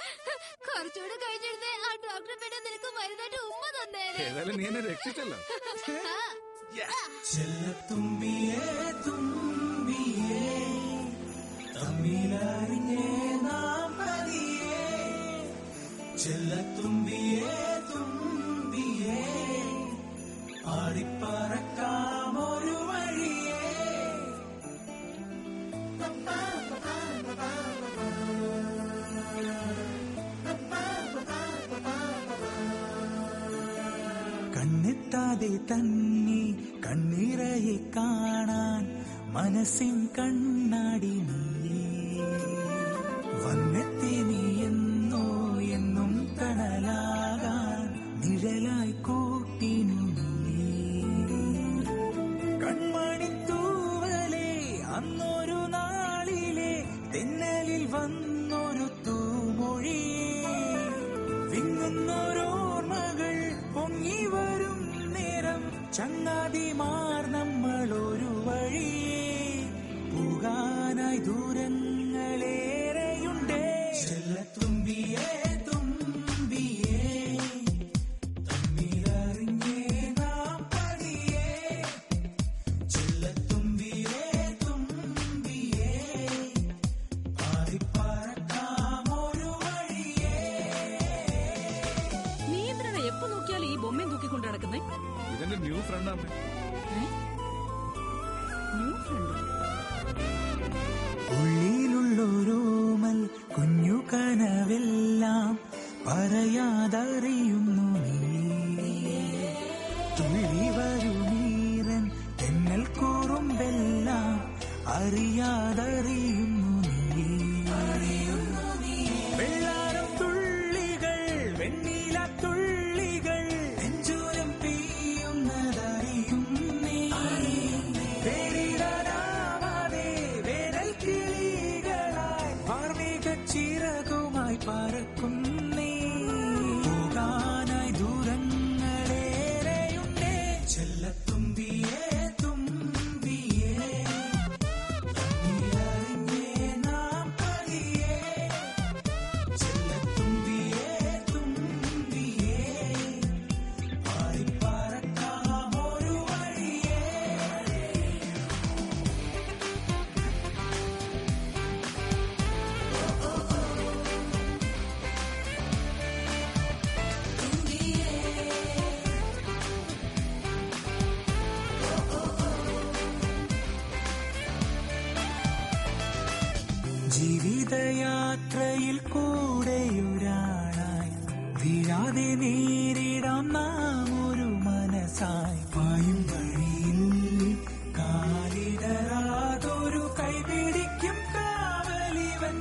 കുറച്ചുകൂടെ കഴിഞ്ഞിരുന്നേ ആ ഡോക്ടർ പിന്നെ നിനക്ക് മരുന്നായിട്ട് ഉമ്മ തന്നേനെ ഏതായാലും നീ എന്നെ രക്ഷിച്ചല്ലോ ചെല്ലത്തുമ്പിയേ തുമ്പിയേ തമ്മിലറിഞ്ഞേ നാം പതിയേ ചെല്ലത്തുമ്പിയേ തുമ്പിയേ ആടിപ്പറക്കാം ഒരു വഴിയേ കണ്ണെത്താതെ തന്നെ കണ്ണിറയെ കാണാൻ മനസ്സിൻ കണ്ണാടി നീയേ വന്നെത്തി നീ എന്നോ എന്നും കടലാകാൻ നിഴലായി കൂട്ടിനു നീയേ കൺമണിത്തൂവലേ അന്നൊരു നാളിലെ തെന്നലിൽ വന്നൊരു തൂമൊഴിയേ വിങ്ങുന്നോരോർമ്മകൾ പൊങ്ങി വരും നേരം ചങ്ങാതിമാർ നമ്മൾ ഒരു വഴിയേ പോകാനായി ദൂരങ്ങളേറെയുണ്ടേ ചെല്ലത്തുമ്പിയേ തുമ്പിയേ തമ്മിലറിഞ്ഞേ നാം പതിയേ ചെല്ലത്തുമ്പിയേ തുമ്പിയേ പാറിപ്പറക്കാം ഒരു വഴിയേ നീ എന്തിനാണ് എപ്പോ നോക്കിയാലും ഈ ബൊമ്മയും തൂക്കിക്കൊണ്ട് നടക്കുന്നേ ഇതെന്റെ ന്യൂ ഫ്രണ്ട് അമ്മ ന്യൂ ഫ്രണ്ട് ഉള്ളിലുള്ളൊരോമൽ കുഞ്ഞു കനവെല്ലാം പറയാതറിയുന്നു നീ തുള്ളി വരുമീറൻ തെന്നൽ കൂറുമ്പെല്ലാം അറിയാതറിയുന്നു നീ വെള്ളാരം തുള്ളികൾ വെണ്ണീല തുള്ളികൾ നെഞ്ചൂരം പെയ്യുന്നതറിയും നീ പേരിടാനാവാതെ വേനൽ കിളികളായി വാർമേഘ ചിറകുമായി പറക്കും നീ പോകാനായി ദൂരങ്ങളേറെയുണ്ടേ ചെല്ലത്തുമ്പിയേ തുമ്പിയേ തമ്മിലറിഞ്ഞേ നാം പതിയേ ചെല്ലത്തുമ്പിയേ തുമ്പിയേ പാറിപ്പറക്കാം ഒരു വഴിയേ ജീവിതയാത്രയിൽ കൂടെയൊരാളായി വീഴാതെ നേരിടാം നാം ഒരു മനസ്സായി പായും വഴിയിൽ കാലിടറാതൊരു കൈപിടിക്കും കാവലിവൻ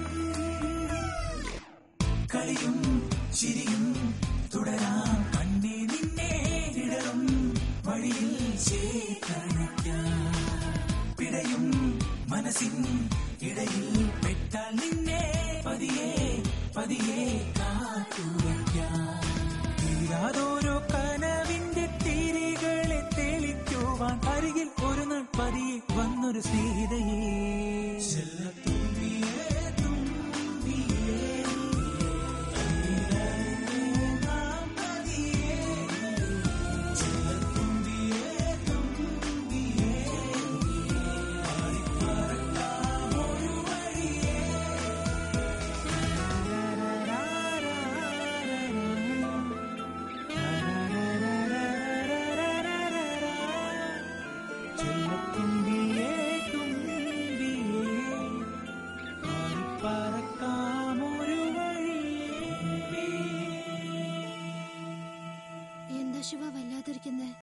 കളിയും ചിരിയും തുടരാം കണ്ണേ നിന്നെ ഇടറും വഴിയിൽ ചേക്കണയ്ക്കാം പിടയും മനസ്സിൻ ഇടയിൽ പെട്ടാൽ നിന്നെ പതിയെ പതിയെ കാത്തുവയ്ക്കാം തീരാതോരോ കനവിന്റെ തിരികളെ തെളിക്കുവാൻ അരികിൽ ഒരു നാൾ പതിയെ വന്നൊരു സ്നേഹിതയെ ചെല്ലത്തുമ്പിയേ തുമ്പിയേ നാം പതിയെ ചെല്ലത്തുമ്പിയേ തുമ്പിയേ പാറിപ്പറക്കാം ഒരു വഴിയേ ചെല്ലത്തുമ്പിയേ തുമ്പിയേ പാറിപ്പറക്കാം ഒരു വഴിയേ എന്താ ശിവ വല്ലാതിരിക്കുന്നേ